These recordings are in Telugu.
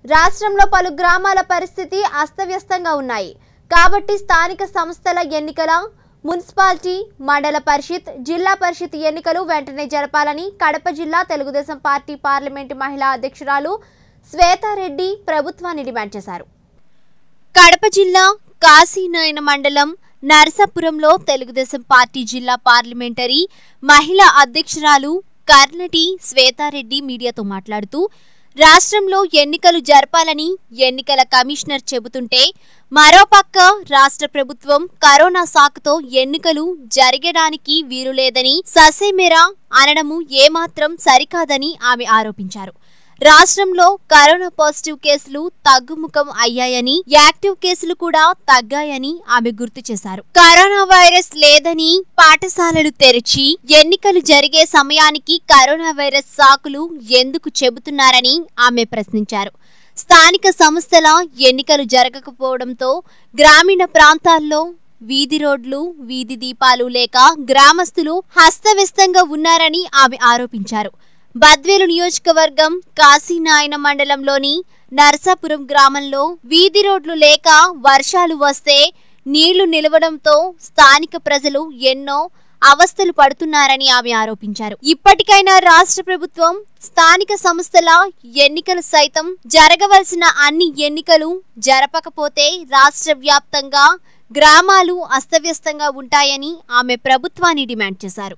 రాష్ట్రంలో పలు గ్రామాల పరిస్థితి అస్తవ్యస్తంగా ఉన్నాయి కాబట్టి స్థానిక సంస్థల ఎన్నికల మున్సిపాలిటీ మండల పరిషత్ జిల్లా పరిషత్ ఎన్నికలు వెంటనే జరపాలని కడప జిల్లా తెలుగుదేశం పార్టీ పార్లమెంటు మహిళా అధ్యక్షురాలు శ్వేతారెడ్డి ప్రభుత్వాన్ని డిమాండ్ చేశారు కడప జిల్లా కాశీనాయన మండలం నరసాపురంలో తెలుగుదేశం పార్టీ జిల్లా పార్లమెంటరీ మహిళా అధ్యక్షురాలు కర్నటి శ్వేతారెడ్డి మీడియాతో మాట్లాడుతూ రాష్ట్రంలో ఎన్నికలు జరపాలని ఎన్నికల కమిషనర్ చెబుతుంటే మరోపక్క రాష్ట్ర ప్రభుత్వం కరోనా సాకుతో ఎన్నికలు జరగడానికి వీలులేదని ససేమెరా అనడము ఏమాత్రం సరికాదని ఆమె ఆరోపించారు రాష్ట్రంలో కరోనా పాజిటివ్ కేసులు తగ్గుముఖం అయ్యాయని యాక్టివ్ కేసులు కూడా తగ్గాయని ఆమె గుర్తు చేశారు కరోనా వైరస్ లేదని పాఠశాలలు తెరిచి ఎన్నికలు జరిగే సమయానికి కరోనా వైరస్ సాకులు ఎందుకు చెబుతున్నారని ఆమె ప్రశ్నించారు స్థానిక సంస్థల ఎన్నికలు జరగకపోవడంతో గ్రామీణ ప్రాంతాల్లో వీధి రోడ్లు వీధి దీపాలు లేక గ్రామస్తులు హస్తవ్యస్తంగా ఉన్నారని ఆమె ఆరోపించారు బద్వేలు నియోజకవర్గం కాశీనాయన మండలంలోని నరసాపురం గ్రామంలో వీధి రోడ్లు లేక వర్షాలు వస్తే నీళ్లు నిలవడంతో స్థానిక ప్రజలు ఎన్నో అవస్థలు పడుతున్నారని ఆమె ఆరోపించారు ఇప్పటికైనా రాష్ట్ర ప్రభుత్వం స్థానిక సంస్థల ఎన్నికలు సైతం జరగవలసిన అన్ని ఎన్నికలు జరపకపోతే రాష్ట్ర వ్యాప్తంగా గ్రామాలు అస్తవ్యస్తంగా ఉంటాయని ఆమె ప్రభుత్వాన్ని డిమాండ్ చేశారు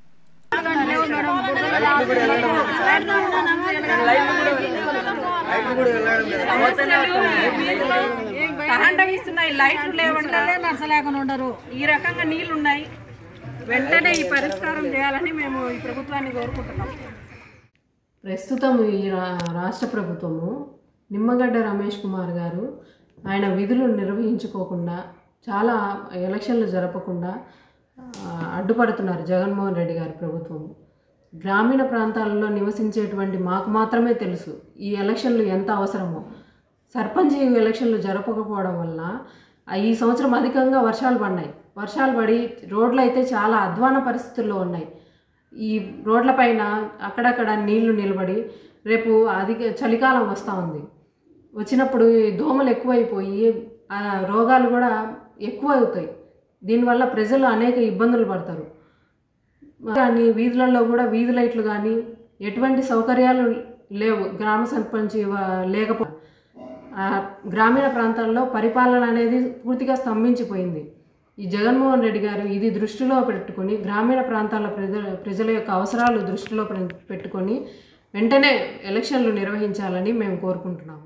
తాండవిస్తున్నాయి లైట్లు లేవంటే నడసలేకుండా ఉండరు ఈ రకంగా నీళ్లు ఉన్నాయి వెంటనే ఈ పరిష్కారం చేయాలని మేము ఈ ప్రభుత్వాన్ని కోరుకుంటున్నాం ప్రస్తుతం ఈ రా- రాష్ట్ర ప్రభుత్వము నిమ్మగడ్డ రమేష్ కుమార్ గారు ఆయన విధులు నిర్వహించుకోకుండా చాలా ఎలక్షన్లు జరపకుండా ఆ, అడ్డుపడుతున్నారు జగన్మోహన్ రెడ్డి గారి ప్రభుత్వం గ్రామీణ ప్రాంతాలలో నివసించేటువంటి మాకు మాత్రమే తెలుసు ఈ ఎలక్షన్లు ఎంత అవసరమో సర్పంచ్ ఎలక్షన్లు జరపకపోవడం వలన ఆ, ఈ సంవత్సరం అధికంగా వర్షాలు పడినాయి వర్షాలు పడి రోడ్లు అయితే చాలా అధ్వాన పరిస్థితుల్లో ఉన్నాయి ఈ రోడ్లపైన అక్కడక్కడ నీళ్లు నిలబడి రేపు అధిక చలికాలం వస్తూ ఉంది వచ్చినప్పుడు ఈ దోమలు ఎక్కువైపోయి ఆ రోగాలు కూడా ఎక్కువ అవుతాయి దీనివల్ల ప్రజలు అనేక ఇబ్బందులు పడతారు కానీ వీధులలో కూడా వీధి లైట్లు కానీ ఎటువంటి సౌకర్యాలు లేవు గ్రామ సర్పంచ్ ఇవ- లేకపో ఆ గ్రామీణ ప్రాంతాల్లో పరిపాలన అనేది పూర్తిగా స్తంభించిపోయింది ఈ జగన్మోహన్ రెడ్డి గారు ఇది దృష్టిలో పెట్టుకొని గ్రామీణ ప్రాంతాల ప్రజల ప్రజల యొక్క అవసరాలు దృష్టిలో పె- పెట్టుకొని వెంటనే ఎలక్షన్లు నిర్వహించాలని మేము కోరుకుంటున్నాము